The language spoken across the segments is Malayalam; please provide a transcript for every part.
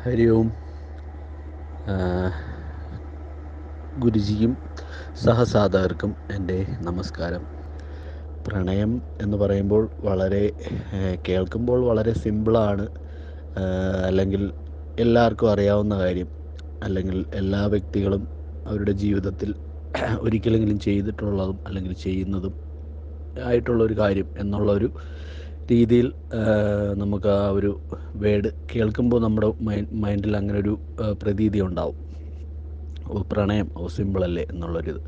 ഹരി ഓം ആ, ഗുരുജിയും സഹസാധകർക്കും എൻ്റെ നമസ്കാരം പ്രണയം എന്ന് പറയുമ്പോൾ വളരെ ഏ, കേൾക്കുമ്പോൾ വളരെ സിമ്പിളാണ് ആ, അല്ലെങ്കിൽ എല്ലാവർക്കും അറിയാവുന്ന കാര്യം അല്ലെങ്കിൽ എല്ലാ വ്യക്തികളും അവരുടെ ജീവിതത്തിൽ ഒരിക്കലെങ്കിലും ചെയ്തിട്ടുള്ളതും അല്ലെങ്കിൽ ചെയ്യുന്നതും ആയിട്ടുള്ള ഒരു കാര്യം എന്നുള്ള ഒരു രീതിയിൽ ആ, നമുക്ക് ആ ഒരു വേർഡ് കേൾക്കുമ്പോൾ നമ്മുടെ മൈൻഡിൽ അങ്ങനെ ഒരു ആ, പ്രതീതി ഉണ്ടാവും ഓ പ്രണയം ഓ സിമ്പിളല്ലേ എന്നുള്ളൊരിത്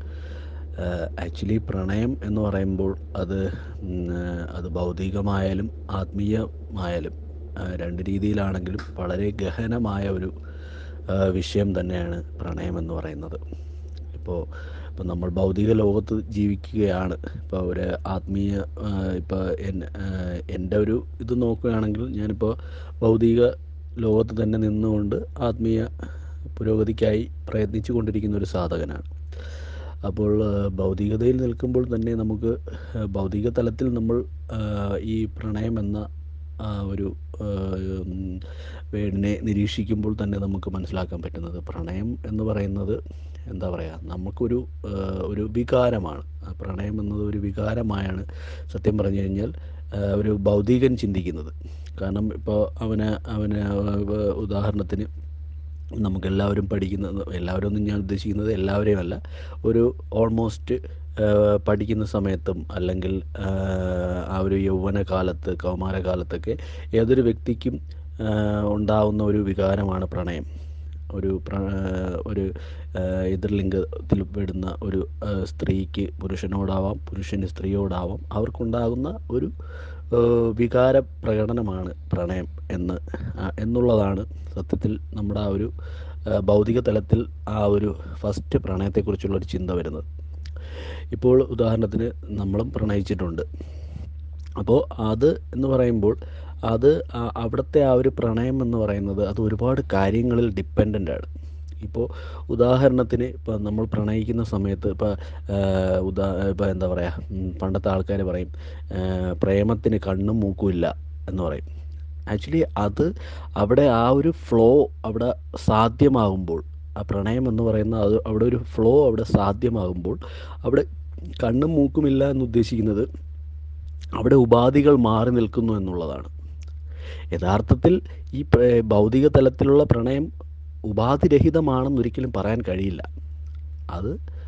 ആക്ച്വലി പ്രണയം എന്ന് പറയുമ്പോൾ അത് ഉം, ആ, അത് ഭൗതികമായാലും ആത്മീയമായാലും ആ, രണ്ട് രീതിയിലാണെങ്കിലും വളരെ ഗഹനമായ ഒരു ആ, വിഷയം തന്നെയാണ് പ്രണയം എന്ന് പറയുന്നത് ഇപ്പോൾ ഇപ്പോൾ നമ്മൾ ഭൗതിക ലോകത്ത് ജീവിക്കുകയാണ് ഇപ്പോൾ ഒരു ആത്മീയ ആ, ഇപ്പോൾ എൻ- ആ, എൻ്റെ ഒരു ഇത് നോക്കുകയാണെങ്കിൽ ഞാനിപ്പോൾ ഭൗതിക ലോകത്ത് തന്നെ നിന്നുകൊണ്ട് ആത്മീയ പുരോഗതിക്കായി പ്രയത്നിച്ചു കൊണ്ടിരിക്കുന്ന ഒരു സാധകനാണ് അപ്പോൾ ആ, ഭൗതികതയിൽ നിൽക്കുമ്പോൾ തന്നെ നമുക്ക് ആ, ഭൗതിക തലത്തിൽ നമ്മൾ ആ, ഈ പ്രണയം എന്ന ആ ഒരു ആ, ഉം, വേടിനെ നിരീക്ഷിക്കുമ്പോൾ തന്നെ നമുക്ക് മനസ്സിലാക്കാൻ പറ്റുന്നത് പ്രണയം എന്ന് പറയുന്നത് എന്താ പറയുക നമുക്കൊരു ആ, ഒരു വികാരമാണ് ആ പ്രണയം എന്നത് ഒരു വികാരമായാണ് സത്യം പറഞ്ഞു കഴിഞ്ഞാൽ ആ, ഒരു ഭൗതികൻ ചിന്തിക്കുന്നത് കാരണം ഇപ്പോൾ അവന് അവന് ആ, ഉദാഹരണത്തിന് നമുക്കെല്ലാവരും പഠിക്കുന്നത് എല്ലാവരും ഒന്നും ഞാൻ ഉദ്ദേശിക്കുന്നത് എല്ലാവരെയും അല്ല ഒരു ഓൾമോസ്റ്റ് പഠിക്കുന്ന സമയത്തും അല്ലെങ്കിൽ ആ, ആ ഒരു യൗവനകാലത്ത് കൗമാരകാലത്തൊക്കെ ഏതൊരു വ്യക്തിക്കും ആ, ഉണ്ടാവുന്ന ഒരു വികാരമാണ് പ്രണയം ഒരു പ്ര ഒരു ആ, എതിർലിംഗത്തിൽ പെടുന്ന ഒരു ആ, സ്ത്രീക്ക് പുരുഷനോടാവാം പുരുഷന് സ്ത്രീയോടാവാം അവർക്കുണ്ടാകുന്ന ഒരു ആ, വികാര പ്രകടനമാണ് പ്രണയം എന്ന് ആ, എന്നുള്ളതാണ് സത്യത്തിൽ നമ്മുടെ ആ ഒരു ആ, ഭൗതിക തലത്തിൽ ആ ഒരു ഫസ്റ്റ് പ്രണയത്തെക്കുറിച്ചുള്ള ഒരു ചിന്ത വരുന്നത് ഇപ്പോൾ ഉദാഹരണത്തിന് നമ്മളും പ്രണയിച്ചിട്ടുണ്ട് അപ്പോൾ അത് എന്ന് പറയുമ്പോൾ അത് ആ- അവിടുത്തെ ആ ഒരു പ്രണയം എന്ന് പറയുന്നത് അത് ഒരുപാട് കാര്യങ്ങളിൽ ഡിപ്പെൻഡൻ്റ് ആണ് ഇപ്പോൾ ഉദാഹരണത്തിന് ഇപ്പോൾ നമ്മൾ പ്രണയിക്കുന്ന സമയത്ത് ഇപ്പോൾ ഉദാ ഇപ്പോൾ എന്താ പറയുക ഉം, പണ്ടത്തെ ആൾക്കാർ പറയും ആ, പ്രേമത്തിന് കണ്ണും മൂക്കും ഇല്ല എന്ന് പറയും ആക്ച്വലി അത് അവിടെ ആ ഒരു ഫ്ലോ അവിടെ സാധ്യമാകുമ്പോൾ ആ പ്രണയം എന്ന് പറയുന്ന അത് അവിടെ ഒരു ഫ്ലോ അവിടെ സാധ്യമാകുമ്പോൾ അവിടെ കണ്ണും മൂക്കുമില്ല എന്ന് ഉദ്ദേശിക്കുന്നത് അവിടെ ഉപാധികൾ മാറി നിൽക്കുന്നു എന്നുള്ളതാണ് യഥാർത്ഥത്തിൽ ഈ പ്ര- ഭൗതിക തലത്തിലുള്ള പ്രണയം ഉപാധിരഹിതമാണെന്നൊരിക്കലും പറയാൻ കഴിയില്ല അത്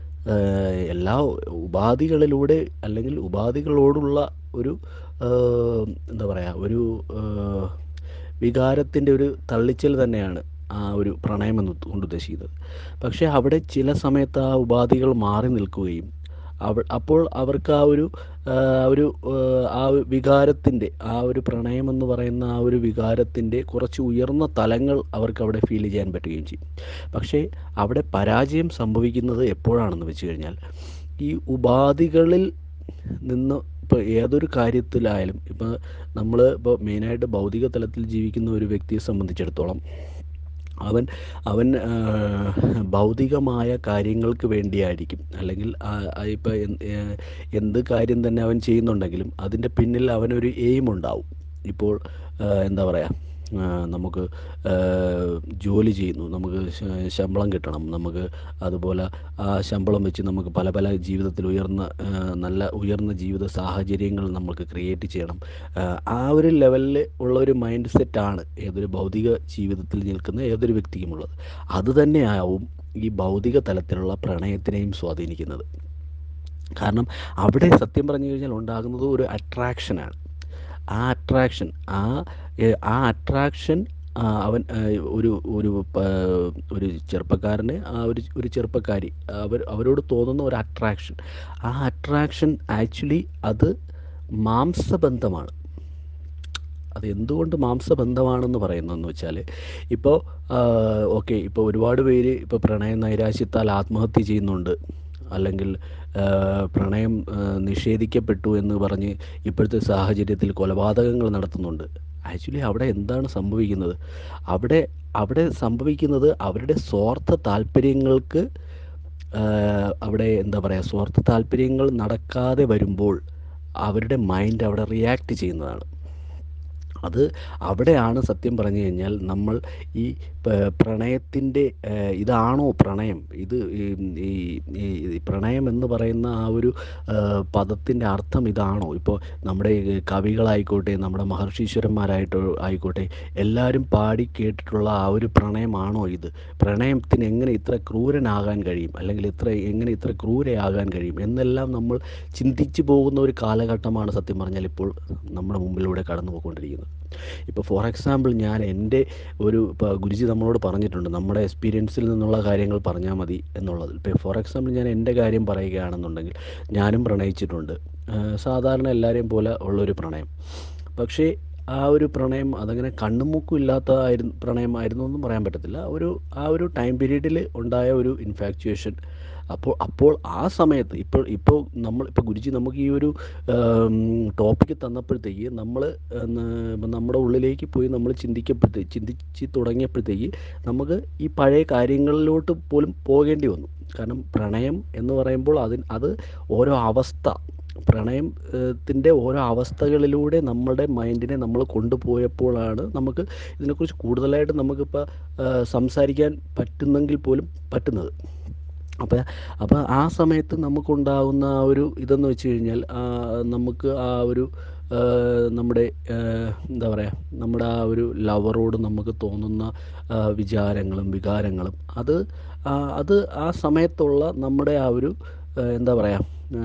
ഏഹ്, എല്ലാ ഉപാധികളിലൂടെ അല്ലെങ്കിൽ ഉപാധികളോടുള്ള ഒരു ഏഹ്, എന്താ പറയുക ഒരു ഏഹ്, വികാരത്തിൻ്റെ ഒരു തള്ളിച്ചൽ തന്നെയാണ് ആ ഒരു പ്രണയം എന്ന് കൊണ്ട് ഉദ്ദേശിക്കുന്നത് പക്ഷേ അവിടെ ചില സമയത്ത് ആ ഉപാധികൾ മാറി നിൽക്കുകയും അവ അപ്പോൾ അവർക്ക് ആ ഒരു ആ, ഒരു ആ, ആ വികാരത്തിൻ്റെ ആ ഒരു പ്രണയം എന്ന് പറയുന്ന ആ ഒരു വികാരത്തിൻ്റെ കുറച്ച് ഉയർന്ന തലങ്ങൾ അവർക്ക് അവിടെ ഫീൽ ചെയ്യാൻ പറ്റുകയും ചെയ്യും പക്ഷേ അവിടെ പരാജയം സംഭവിക്കുന്നത് എപ്പോഴാണെന്ന് വെച്ച് കഴിഞ്ഞാൽ ഈ ഉപാധികളിൽ നിന്ന് ഇപ്പോൾ ഏതൊരു കാര്യത്തിലായാലും ഇപ്പോൾ നമ്മൾ ഇപ്പോൾ മെയിനായിട്ട് ഭൗതിക തലത്തിൽ ജീവിക്കുന്ന ഒരു വ്യക്തിയെ സംബന്ധിച്ചിടത്തോളം അവൻ അവൻ ആ, ഭൗതികമായ കാര്യങ്ങൾക്ക് വേണ്ടിയായിരിക്കും അല്ലെങ്കിൽ ഇപ്പോൾ എന്ത് കാര്യം തന്നെ അവൻ ചെയ്യുന്നുണ്ടെങ്കിലും അതിൻ്റെ പിന്നിൽ അവനൊരു എയിം ഉണ്ടാവും ഇപ്പോൾ ആ, എന്താ പറയുക ആ, നമുക്ക് ആ, ജോലി ചെയ്യുന്നു നമുക്ക് ശ- ശമ്പളം കിട്ടണം നമുക്ക് അതുപോലെ ആ ശമ്പളം വെച്ച് നമുക്ക് പല പല ജീവിതത്തിൽ ഉയർന്ന ആ, നല്ല ഉയർന്ന ജീവിത സാഹചര്യങ്ങൾ നമുക്ക് ക്രിയേറ്റ് ചെയ്യണം ആ, ആ ഒരു ലെവലിൽ ഉള്ള ഒരു മൈൻഡ് സെറ്റാണ് ഏതൊരു ഭൗതിക ജീവിതത്തിൽ നിൽക്കുന്ന ഏതൊരു വ്യക്തിക്കുമുള്ളത് അത് തന്നെയാവും ഈ ഭൗതിക തലത്തിലുള്ള പ്രണയത്തിനെയും സ്വാധീനിക്കുന്നത് കാരണം അവിടെ സത്യം പറഞ്ഞു കഴിഞ്ഞാൽ ഉണ്ടാകുന്നത് ഒരു അട്രാക്ഷനാണ് ആ അട്രാക്ഷൻ ആ ഏ- ആ അട്രാക്ഷൻ അവൻ ആ, ഒരു ഒരു പ- ഒരു ചെറുപ്പക്കാരന് ആ ഒരു ഒരു ചെറുപ്പക്കാരി അവർ അവരോട് തോന്നുന്ന ഒരു അട്രാക്ഷൻ ആ അട്രാക്ഷൻ ആക്ച്വലി അത് മാംസബന്ധമാണ് അത് എന്തുകൊണ്ട് മാംസബന്ധമാണെന്ന് പറയുന്നതെന്ന് വെച്ചാൽ ഇപ്പോൾ ഓക്കെ ഇപ്പോൾ ഒരുപാട് പേര് ഇപ്പോൾ പ്രണയ നൈരാശ്യത്താൽ ആത്മഹത്യ ചെയ്യുന്നുണ്ട് അല്ലെങ്കിൽ ആ, പ്രണയം ആ, നിഷേധിക്കപ്പെട്ടു എന്ന് പറഞ്ഞ് ഇപ്പോഴത്തെ സാഹചര്യത്തിൽ കൊലപാതകങ്ങൾ നടത്തുന്നുണ്ട് ആക്ച്വലി അവിടെ എന്താണ് സംഭവിക്കുന്നത് അവിടെ അവിടെ സംഭവിക്കുന്നത് അവരുടെ സ്വാർത്ഥ താല്പര്യങ്ങൾക്ക് ആ, അവിടെ എന്താ പറയുക സ്വാർത്ഥ താല്പര്യങ്ങൾ നടക്കാതെ വരുമ്പോൾ അവരുടെ മൈൻഡ് അവിടെ റിയാക്ട് ചെയ്യുന്നതാണ് അത് അവിടെയാണ് സത്യം പറഞ്ഞു കഴിഞ്ഞാൽ നമ്മൾ ഈ പ- പ്രണയത്തിൻ്റെ ഏഹ്, ഇതാണോ പ്രണയം ഇത് ഈ ഈ ഈ പ്രണയം എന്ന് പറയുന്ന ആ ഒരു പദത്തിൻ്റെ അർത്ഥം ഇതാണോ ഇപ്പോൾ നമ്മുടെ ഈ കവികളായിക്കോട്ടെ നമ്മുടെ മഹർഷീശ്വരന്മാരായിട്ട് ആയിക്കോട്ടെ എല്ലാവരും പാടി കേട്ടിട്ടുള്ള ആ ഒരു പ്രണയമാണോ ഇത് പ്രണയത്തിന് എങ്ങനെ ഇത്ര ക്രൂരനാകാൻ കഴിയും അല്ലെങ്കിൽ ഇത്ര എങ്ങനെ ഇത്ര ക്രൂരയാകാൻ കഴിയും എന്നെല്ലാം നമ്മൾ ചിന്തിച്ചു പോകുന്ന ഒരു കാലഘട്ടമാണ് സത്യം പറഞ്ഞാൽ ഇപ്പോൾ നമ്മുടെ മുമ്പിലൂടെ കടന്നു പോയിക്കൊണ്ടിരിക്കുന്നത് ഇപ്പോൾ ഫോർ എക്സാമ്പിൾ ഞാൻ എൻ്റെ ഒരു ഇപ്പോൾ ഗുരുജി നമ്മളോട് പറഞ്ഞിട്ടുണ്ട് നമ്മുടെ എക്സ്പീരിയൻസിൽ നിന്നുള്ള കാര്യങ്ങൾ പറഞ്ഞാൽ മതി എന്നുള്ളത് ഇപ്പോൾ ഫോർ എക്സാമ്പിൾ ഞാൻ എൻ്റെ കാര്യം പറയുകയാണെന്നുണ്ടെങ്കിൽ ഞാനും പ്രണയിച്ചിട്ടുണ്ട് ആ, സാധാരണ എല്ലാവരെയും പോലെ ഉള്ളൊരു പ്രണയം പക്ഷേ ആ ഒരു പ്രണയം അതങ്ങനെ കണ്ണും മൂക്കും ഇല്ലാത്തതായിരുന്നു പ്രണയമായിരുന്നു എന്നും പറയാൻ പറ്റത്തില്ല ഒരു ആ ഒരു ടൈം പീരീഡിൽ ഉണ്ടായ ഒരു ഇൻഫാക്ച്വേഷൻ അപ്പോൾ അപ്പോൾ ആ സമയത്ത് ഇപ്പോൾ ഇപ്പോൾ നമ്മൾ ഇപ്പോൾ ഗുരുജി നമുക്ക് ഈ ഒരു ടോപ്പിക്ക് തന്നപ്പോഴത്തേക്ക് നമ്മൾ നമ്മുടെ ഉള്ളിലേക്ക് പോയി നമ്മൾ ചിന്തിക്കപ്പോഴത്തേക്ക് ചിന്തിച്ച് തുടങ്ങിയപ്പോഴത്തേക്ക് നമുക്ക് ഈ പഴയ കാര്യങ്ങളിലോട്ട് പോലും പോകേണ്ടി വന്നു കാരണം പ്രണയം എന്ന് പറയുമ്പോൾ അതിന് അത് ഓരോ അവസ്ഥ പ്രണയം ത്തിൻ്റെ ഓരോ അവസ്ഥകളിലൂടെ നമ്മുടെ മൈൻഡിനെ നമ്മൾ കൊണ്ടുപോയപ്പോഴാണ് നമുക്ക് ഇതിനെക്കുറിച്ച് കൂടുതലായിട്ട് നമുക്കിപ്പോൾ സംസാരിക്കാൻ പറ്റുന്നെങ്കിൽ പോലും പറ്റുന്നത് അപ്പോൾ അപ്പോൾ ആ സമയത്ത് നമുക്കുണ്ടാകുന്ന ആ ഒരു ഇതെന്ന് വെച്ച് കഴിഞ്ഞാൽ ആ, നമുക്ക് ആ ഒരു ആ, നമ്മുടെ ആ, എന്താ പറയുക നമ്മുടെ ആ ഒരു ലവറോട് നമുക്ക് തോന്നുന്ന ആ, വിചാരങ്ങളും വികാരങ്ങളും അത് ആ, അത് ആ സമയത്തുള്ള നമ്മുടെ ആ ഒരു ആ, എന്താ പറയുക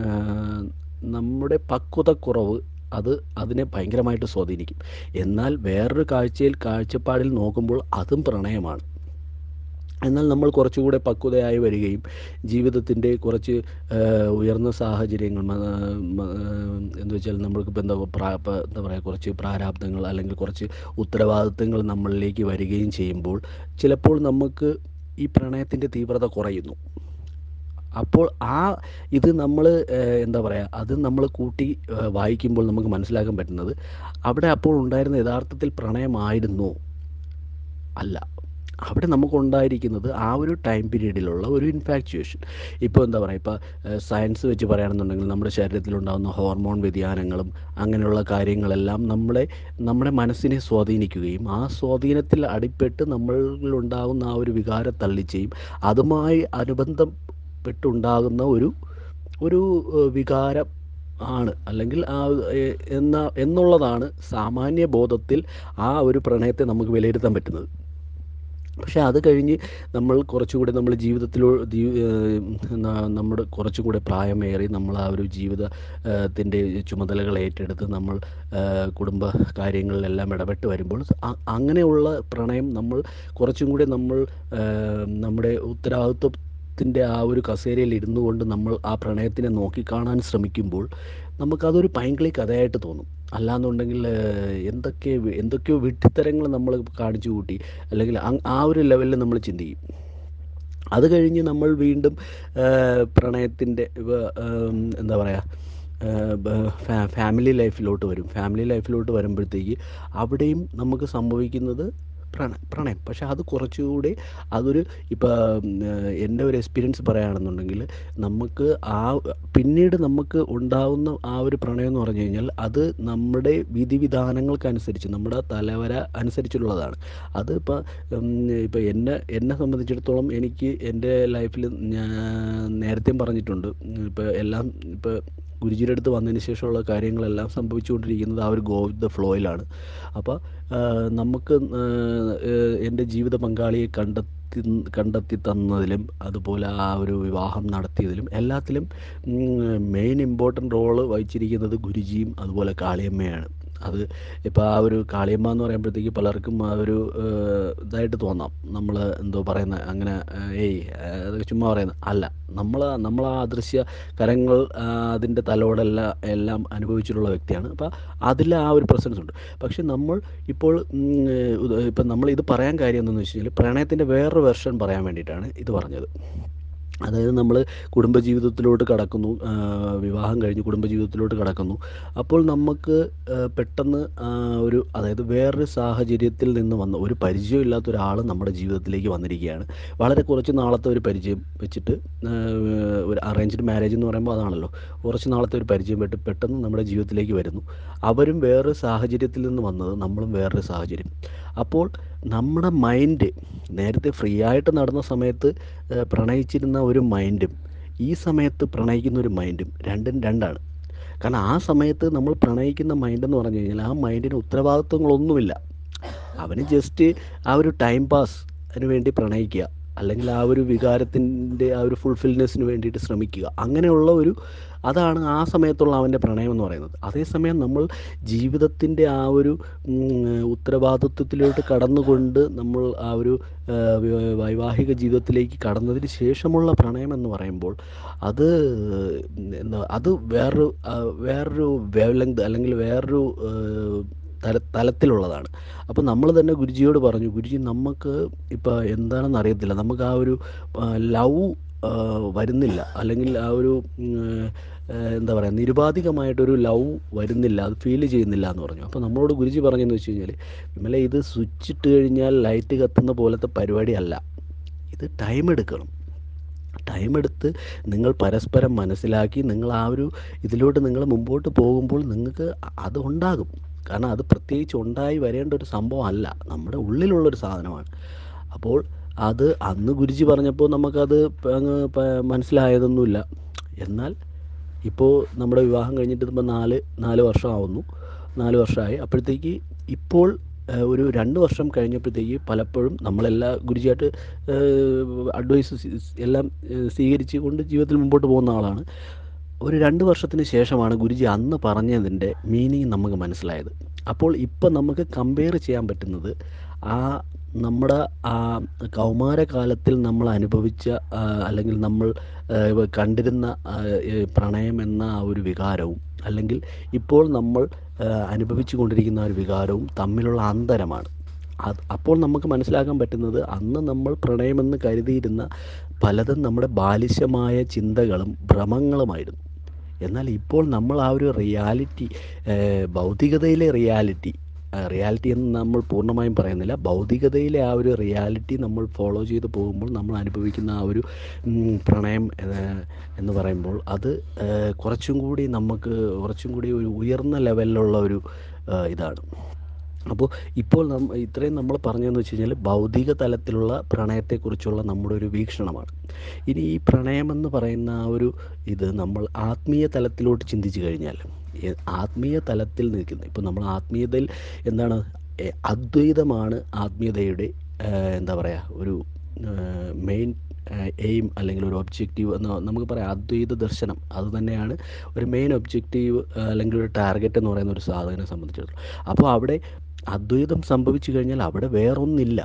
നമ്മുടെ പക്വതക്കുറവ് അത് അതിനെ ഭയങ്കരമായിട്ട് സ്വാധീനിക്കും എന്നാൽ വേറൊരു കാഴ്ചയിൽ കാഴ്ചപ്പാടിൽ നോക്കുമ്പോൾ അതും പ്രണയമാണ് എന്നാൽ നമ്മൾ കുറച്ചുകൂടെ പക്വതയായി വരികയും ജീവിതത്തിൻ്റെ കുറച്ച് ആ, ഉയർന്ന സാഹചര്യങ്ങൾ മ- മ- എന്ന് വെച്ചാൽ നമ്മൾക്കിപ്പോൾ എന്താ പ്രാ പ- എന്താ പറയുക കുറച്ച് പ്രാരാബ്ദങ്ങൾ അല്ലെങ്കിൽ കുറച്ച് ഉത്തരവാദിത്തങ്ങൾ നമ്മളിലേക്ക് വരികയും ചെയ്യുമ്പോൾ ചിലപ്പോൾ നമുക്ക് ഈ പ്രണയത്തിൻ്റെ തീവ്രത കുറയുന്നു അപ്പോൾ ആ ഇത് നമ്മൾ എന്താ പറയുക അത് നമ്മൾ കൂട്ടി ആ, വായിക്കുമ്പോൾ നമുക്ക് മനസ്സിലാക്കാൻ പറ്റുന്നത് അവിടെ അപ്പോൾ ഉണ്ടായിരുന്ന യഥാർത്ഥത്തിൽ പ്രണയമായിരുന്നോ അല്ല അവിടെ നമുക്കുണ്ടായിരിക്കുന്നത് ആ ഒരു ടൈം പീരീഡിലുള്ള ഒരു ഇൻഫാക്ച്വേഷൻ ഇപ്പോൾ എന്താ പറയുക ഇപ്പോൾ സയൻസ് വെച്ച് പറയുകയാണെന്നുണ്ടെങ്കിൽ നമ്മുടെ ശരീരത്തിലുണ്ടാകുന്ന ഹോർമോൺ വ്യതിയാനങ്ങളും അങ്ങനെയുള്ള കാര്യങ്ങളെല്ലാം നമ്മളെ നമ്മുടെ മനസ്സിനെ സ്വാധീനിക്കുകയും ആ സ്വാധീനത്തിൽ അടിപ്പെട്ട് നമ്മളിലുണ്ടാകുന്ന ആ ഒരു വികാര തള്ളിച്ചയും അതുമായി അനുബന്ധപ്പെട്ടുണ്ടാകുന്ന ഒരു ഒരു ഏഹ്, വികാരം ആണ് അല്ലെങ്കിൽ ആ ഏഹ്, എന്ന എന്നുള്ളതാണ് സാമാന്യ ബോധത്തിൽ ആ ഒരു പ്രണയത്തെ നമുക്ക് വിലയിരുത്താൻ പറ്റുന്നത് പക്ഷേ അത് കഴിഞ്ഞ് നമ്മൾ കുറച്ചുകൂടി നമ്മൾ ജീവിതത്തിലോ ജീ- ഏഹ് ന- നമ്മുടെ കുറച്ചുകൂടെ പ്രായമേറി നമ്മൾ ആ ഒരു ജീവിത ത്തിൻ്റെ ചുമതലകൾ ഏറ്റെടുത്ത് നമ്മൾ ഏഹ് കുടുംബ കാര്യങ്ങളിലെല്ലാം ഇടപെട്ട് വരുമ്പോൾ അ- അങ്ങനെയുള്ള പ്രണയം നമ്മൾ കുറച്ചും കൂടി നമ്മൾ ഏഹ് നമ്മുടെ ഉത്തരവാദിത്വത്തിൻ്റെ ആ ഒരു കസേരയിൽ ഇരുന്നു കൊണ്ട് നമ്മൾ ആ പ്രണയത്തിനെ നോക്കിക്കാണാൻ ശ്രമിക്കുമ്പോൾ നമുക്കതൊരു പൈങ്കിളി കഥയായിട്ട് തോന്നും അല്ലാന്നുണ്ടെങ്കിൽ ഏഹ് എന്തൊക്കെ വി- എന്തൊക്കെയോ വിഡ്ഢിത്തരങ്ങൾ നമ്മൾ കാണിച്ചു കൂട്ടി അല്ലെങ്കിൽ അങ് ആ ഒരു ലെവലിൽ നമ്മൾ ചിന്തിക്കും അത് കഴിഞ്ഞ് നമ്മൾ വീണ്ടും പ്രണയത്തിൻ്റെ എന്താ പറയുക ഫാമിലി ലൈഫിലോട്ട് വരും ഫാമിലി ലൈഫിലോട്ട് വരുമ്പോഴത്തേക്ക് അവിടെയും നമുക്ക് സംഭവിക്കുന്നത് പ്രണ പ്രണയം പക്ഷെ അത് കുറച്ചുകൂടി അതൊരു ഇപ്പോൾ എൻ്റെ ഒരു എക്സ്പീരിയൻസ് പറയുകയാണെന്നുണ്ടെങ്കിൽ നമുക്ക് ആ പിന്നീട് നമുക്ക് ഉണ്ടാവുന്ന ആ ഒരു പ്രണയം എന്ന് പറഞ്ഞു കഴിഞ്ഞാൽ അത് നമ്മുടെ വിധിവിധാനങ്ങൾക്കനുസരിച്ച് നമ്മുടെ തലവര അനുസരിച്ചുള്ളതാണ് അത് ഇപ്പോൾ ഇപ്പോൾ എന്നെ എന്നെ സംബന്ധിച്ചിടത്തോളം എനിക്ക് എൻ്റെ ലൈഫിൽ ഞാൻ നേരത്തെയും പറഞ്ഞിട്ടുണ്ട് ഇപ്പോൾ എല്ലാം ഇപ്പോൾ ഗുരുജിയുടെ അടുത്ത് വന്നതിന് ശേഷമുള്ള കാര്യങ്ങളെല്ലാം സംഭവിച്ചുകൊണ്ടിരിക്കുന്നത് ആ ഒരു ഗോ വിത്ത് ദ ഫ്ലോയിലാണ് അപ്പോൾ നമുക്ക് ഏഹ് എൻ്റെ ജീവിത പങ്കാളിയെ കണ്ടെത്തി കണ്ടെത്തി തന്നതിലും അതുപോലെ ആ ഒരു വിവാഹം നടത്തിയതിലും എല്ലാത്തിലും മെയിൻ ഇമ്പോർട്ടൻ്റ് റോള് വഹിച്ചിരിക്കുന്നത് ഗുരുജിയും അതുപോലെ കാളിയമ്മയാണ് അത് ഇപ്പോൾ ആ ഒരു കാളിയമ്മ എന്ന് പറയുമ്പോഴത്തേക്ക് പലർക്കും ആ ഒരു ഏഹ്, ഇതായിട്ട് തോന്നാം നമ്മൾ എന്തോ പറയുന്ന അങ്ങനെ ഏഹ്, ഏയ് ഏഹ്, അതൊക്കെ ചുമ്മാ പറയുന്നത് അല്ല നമ്മൾ നമ്മൾ ആ അദൃശ്യ കരങ്ങൾ ആ, അതിൻ്റെ തലോടെല്ലാം എല്ലാം അനുഭവിച്ചിട്ടുള്ള വ്യക്തിയാണ് അപ്പോൾ അതിൽ ആ ഒരു പ്രസൻസ് ഉണ്ട് പക്ഷെ നമ്മൾ ഇപ്പോൾ ഉം, ഇത് ഇപ്പം നമ്മൾ ഇത് പറയാൻ കാര്യം എന്തെന്ന് വെച്ച് കഴിഞ്ഞാൽ പ്രണയത്തിൻ്റെ വേറൊരു വെർഷൻ പറയാൻ വേണ്ടിയിട്ടാണ് ഇത് പറഞ്ഞത് അതായത് നമ്മൾ കുടുംബജീവിതത്തിലോട്ട് കടക്കുന്നു ആ, വിവാഹം കഴിഞ്ഞ് കുടുംബജീവിതത്തിലോട്ട് കടക്കുന്നു അപ്പോൾ നമുക്ക് ആ, പെട്ടെന്ന് ആ, ഒരു അതായത് വേറൊരു സാഹചര്യത്തിൽ നിന്ന് വന്ന ഒരു പരിചയമില്ലാത്ത ഒരാൾ നമ്മുടെ ജീവിതത്തിലേക്ക് വന്നിരിക്കുകയാണ് വളരെ കുറച്ച് നാളത്തെ ഒരു പരിചയം വെച്ചിട്ട് ആ, ഒരു അറേഞ്ച്ഡ് മാരേജ് എന്ന് പറയുമ്പോൾ അതാണല്ലോ കുറച്ച് നാളത്തെ ഒരു പരിചയം പെട്ട് പെട്ടെന്ന് നമ്മുടെ ജീവിതത്തിലേക്ക് വരുന്നു അവരും വേറൊരു സാഹചര്യത്തിൽ നിന്ന് വന്നത് നമ്മളും വേറൊരു സാഹചര്യം അപ്പോൾ നമ്മുടെ മൈൻഡ് നേരത്തെ ഫ്രീ ആയിട്ട് നടന്ന സമയത്ത് ഏഹ്, പ്രണയിച്ചിരുന്ന ഒരു മൈൻഡും ഈ സമയത്ത് പ്രണയിക്കുന്ന ഒരു മൈൻഡും രണ്ടും രണ്ടാണ് കാരണം ആ സമയത്ത് നമ്മൾ പ്രണയിക്കുന്ന മൈൻഡ് എന്ന് പറഞ്ഞു കഴിഞ്ഞാൽ ആ മൈൻഡിന് ഉത്തരവാദിത്വങ്ങളൊന്നുമില്ല അവന് ജസ്റ്റ് ആ ഒരു ടൈം പാസ് അതിന് വേണ്ടി പ്രണയിക്കുക അല്ലെങ്കിൽ ആ ഒരു വികാരത്തിൻ്റെ ആ ഒരു ഫുൾഫിൽനെസ്സിന് വേണ്ടിയിട്ട് ശ്രമിക്കുക അങ്ങനെയുള്ള ഒരു അതാണ് ആ സമയത്തുള്ള അവൻ്റെ പ്രണയം എന്ന് പറയുന്നത് അതേസമയം നമ്മൾ ജീവിതത്തിൻ്റെ ആ ഒരു ഉം, ഉത്തരവാദിത്വത്തിലോട്ട് കടന്നുകൊണ്ട് നമ്മൾ ആ ഒരു ആ, വൈ- വൈവാഹിക ജീവിതത്തിലേക്ക് കടന്നതിന് ശേഷമുള്ള പ്രണയം എന്ന് പറയുമ്പോൾ അത് എന്താ അത് വേറൊരു ആ, വേറൊരു വേവ് ലെങ്ത് അല്ലെങ്കിൽ വേറൊരു ആ, തല തലത്തിലുള്ളതാണ് അപ്പോൾ നമ്മൾ തന്നെ ഗുരുജിയോട് പറഞ്ഞു ഗുരുജി നമുക്ക് ഇപ്പോൾ എന്താണെന്ന് അറിയത്തില്ല നമുക്ക് ആ ഒരു ലവ് വരുന്നില്ല അല്ലെങ്കിൽ ആ ഒരു ഉം, ആ, എന്താ പറയുക നിരുപാധികമായിട്ടൊരു ലവ് വരുന്നില്ല അത് ഫീൽ ചെയ്യുന്നില്ല എന്ന് പറഞ്ഞു അപ്പോൾ നമ്മളോട് ഗുരുജി പറഞ്ഞെന്ന് വെച്ച് കഴിഞ്ഞാൽ വിമല ഇത് സ്വിച്ച് ഇട്ട് കഴിഞ്ഞാൽ ലൈറ്റ് കത്തുന്ന പോലത്തെ പരിപാടിയല്ല ഇത് ടൈം എടുക്കണം ടൈം എടുത്ത് നിങ്ങൾ പരസ്പരം മനസ്സിലാക്കി നിങ്ങൾ ആ ഒരു ഇതിലോട്ട് നിങ്ങൾ മുമ്പോട്ട് പോകുമ്പോൾ നിങ്ങൾക്ക് അത് ഉണ്ടാകും കാരണം അത് പ്രത്യേകിച്ച് ഉണ്ടായി വരേണ്ട ഒരു സംഭവം അല്ല നമ്മുടെ ഉള്ളിലുള്ളൊരു സാധനമാണ് അപ്പോൾ അത് അന്ന് ഗുരുജി പറഞ്ഞപ്പോൾ നമുക്കത് പ- അങ്ങ് പ- മനസ്സിലായതൊന്നുമില്ല എന്നാൽ ഇപ്പോൾ നമ്മുടെ വിവാഹം കഴിഞ്ഞിട്ട് ഇപ്പോൾ നാല് നാല് വർഷമാവുന്നു നാല് വർഷമായി അപ്പോഴത്തേക്ക് ഇപ്പോൾ ഏഹ്, ഒരു രണ്ട് വർഷം കഴിഞ്ഞപ്പോഴത്തേക്ക് പലപ്പോഴും നമ്മളെല്ലാ ഗുരുജിയായിട്ട് അഡ്വൈസ് എല്ലാം ഏഹ്, സ്വീകരിച്ച് കൊണ്ട് ജീവിതത്തിൽ മുമ്പോട്ട് പോകുന്ന ആളാണ് ഒരു രണ്ട് വർഷത്തിന് ശേഷമാണ് ഗുരുജി അന്ന് പറഞ്ഞതിൻ്റെ മീനിങ് നമുക്ക് മനസ്സിലായത് അപ്പോൾ ഇപ്പം നമുക്ക് കമ്പയർ ചെയ്യാൻ പറ്റുന്നത് ആ നമ്മുടെ ആ കൗമാരകാലത്തിൽ നമ്മൾ അനുഭവിച്ച ആ, അല്ലെങ്കിൽ നമ്മൾ ആ, ഇവ കണ്ടിരുന്ന ആ, ഈ പ്രണയം എന്ന ആ ഒരു വികാരവും അല്ലെങ്കിൽ ഇപ്പോൾ നമ്മൾ ആ, അനുഭവിച്ചു കൊണ്ടിരിക്കുന്ന ആ ഒരു വികാരവും തമ്മിലുള്ള അന്തരമാണ് അത് അപ്പോൾ നമുക്ക് മനസ്സിലാക്കാൻ പറ്റുന്നത് അന്ന് നമ്മൾ പ്രണയമെന്ന് കരുതിയിരുന്ന പലതും നമ്മുടെ ബാലിശമായ ചിന്തകളും ഭ്രമങ്ങളുമായിരുന്നു എന്നാൽ ഇപ്പോൾ നമ്മൾ ആ ഒരു റിയാലിറ്റി ഭൗതികതയിലെ റിയാലിറ്റി റിയാലിറ്റി എന്ന് നമ്മൾ പൂർണ്ണമായും പറയുന്നില്ല ഭൗതികതയിലെ ആ ഒരു റിയാലിറ്റി നമ്മൾ ഫോളോ ചെയ്ത് പോകുമ്പോൾ നമ്മൾ അനുഭവിക്കുന്ന ആ ഒരു ഉം, പ്രണയം ഏഹ്, എന്ന് പറയുമ്പോൾ അത് ഏഹ്, കുറച്ചും കൂടി നമുക്ക് കുറച്ചും കൂടി ഒരു ഉയർന്ന ലെവലിലുള്ള ഒരു ഏഹ്, ഇതാണ് അപ്പോൾ ഇപ്പോൾ നമ്മ ഇത്രയും നമ്മൾ പറഞ്ഞതെന്ന് വെച്ച് കഴിഞ്ഞാൽ ഭൗതിക തലത്തിലുള്ള പ്രണയത്തെക്കുറിച്ചുള്ള നമ്മുടെ ഒരു വീക്ഷണമാണ് ഇനി ഈ പ്രണയമെന്ന് പറയുന്ന ആ ഒരു ഇത് നമ്മൾ ആത്മീയ തലത്തിലോട്ട് ചിന്തിച്ചു കഴിഞ്ഞാൽ എ- ആത്മീയ തലത്തിൽ നിൽക്കുന്ന ഇപ്പോൾ നമ്മൾ ആത്മീയതയിൽ എന്താണ് എ, അദ്വൈതമാണ് ആത്മീയതയുടെ ഏഹ്, എന്താ പറയുക ഒരു മെയിൻ എയിം അല്ലെങ്കിൽ ഒരു ഒബ്ജക്റ്റീവ് എന്ന് നമുക്ക് പറയാം അദ്വൈത ദർശനം അത് തന്നെയാണ് ഒരു മെയിൻ ഒബ്ജക്റ്റീവ് അല്ലെങ്കിൽ ഒരു ടാർഗറ്റ് എന്ന് പറയുന്ന ഒരു സാധനം സംബന്ധിച്ചിടത്തോളം അപ്പോൾ അവിടെ അദ്വൈതം സംഭവിച്ചു കഴിഞ്ഞാൽ അവിടെ വേറൊന്നില്ല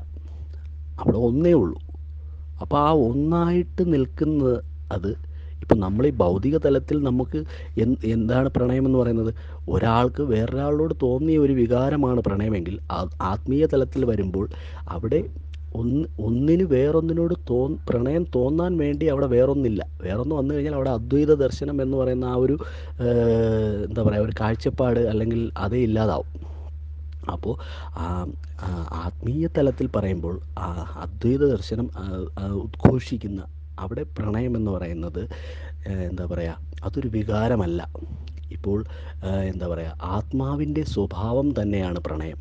അവിടെ ഒന്നേ ഉള്ളൂ അപ്പോൾ ആ ഒന്നായിട്ട് നിൽക്കുന്നത് അത് ഇപ്പം നമ്മൾ ഈ ഭൗതിക തലത്തിൽ നമുക്ക് എന്ത് എന്താണ് പ്രണയം എന്ന് പറയുന്നത് ഒരാൾക്ക് വേറൊരാളോട് തോന്നിയ ഒരു വികാരമാണ് പ്രണയമെങ്കിൽ ആ- ആത്മീയ തലത്തിൽ വരുമ്പോൾ അവിടെ ഒന്ന് ഒന്നിന് വേറൊന്നിനോട് തോ പ്രണയം തോന്നാൻ വേണ്ടി അവിടെ വേറൊന്നില്ല വേറൊന്ന് വന്നു കഴിഞ്ഞാൽ അവിടെ അദ്വൈത ദർശനം എന്ന് പറയുന്ന ആ ഒരു ഏഹ്, എന്താ പറയുക ഒരു കാഴ്ചപ്പാട് അല്ലെങ്കിൽ അതേ ഇല്ലാതാവും അപ്പോൾ ആ ആ ആത്മീയ തലത്തിൽ പറയുമ്പോൾ ആ അദ്വൈത ദർശനം ആ, ആ ഉദ്ഘോഷിക്കുന്ന അവിടെ പ്രണയം എന്ന് പറയുന്നത് ഏഹ്, എന്താ പറയുക അതൊരു വികാരമല്ല ഇപ്പോൾ ഏഹ്, എന്താ പറയുക ആത്മാവിൻ്റെ സ്വഭാവം തന്നെയാണ് പ്രണയം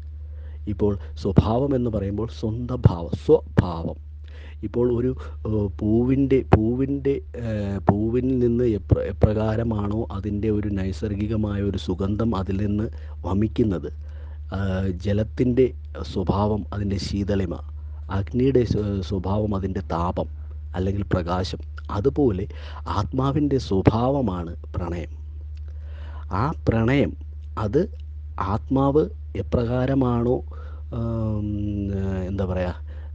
ഇപ്പോൾ സ്വഭാവം എന്ന് പറയുമ്പോൾ സ്വന്തം ഭാവം സ്വഭാവം ഇപ്പോൾ ഒരു ഏഹ്, പൂവിൻ്റെ പൂവിൻ്റെ ഏഹ്, പൂവിൽ നിന്ന് എപ്ര എപ്രകാരമാണോ അതിൻ്റെ ഒരു നൈസർഗികമായ ഒരു സുഗന്ധം അതിൽ നിന്ന് വമിക്കുന്നത് ജലത്തിൻ്റെ സ്വഭാവം അതിൻ്റെ ശീതളിമ അഗ്നിയുടെ സ്വ- സ്വഭാവം അതിൻ്റെ താപം അല്ലെങ്കിൽ പ്രകാശം അതുപോലെ ആത്മാവിൻ്റെ സ്വഭാവമാണ് പ്രണയം ആ പ്രണയം അത് ആത്മാവ് എപ്രകാരമാണോ ആം, ഏഹ്, എന്താ പറയുക